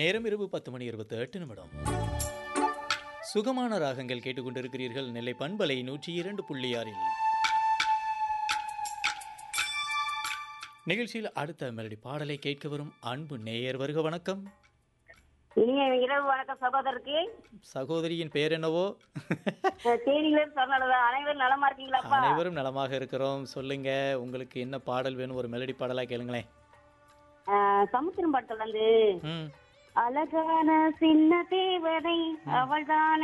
நேரம் இரவு பத்து மணி இருபத்தி எட்டு நிமிடம் சுகமான ராகங்கள் கேட்டுக்கொண்டிருக்கிறீர்கள் நெல்லை பண்பலை நூற்றி இரண்டு புள்ளி ஆறில் நிகழ்ச்சியில் அடுத்த மெலடி பாடலை கேட்க வரும் அன்பு நேயர் வருக வணக்கம் இனிய இரவு வணக்கம் சகோதரருக்கு சகோதரியின் பெயர் என்னவோ தேனியிலிருந்து சொன்னது அனைவரும் நலமா இருக்கீங்களாப்பா அனைவரும் நலமாக இருக்கிறோம் சொல்லுங்க உங்களுக்கு என்ன பாடல் வேணும் ஒரு மெலடி பாடலா கேளுங்களேன் ஆஹ், சமுத்திரம் படத்துல வந்து ம் அழகான சின்ன தேவதை அவள்தான்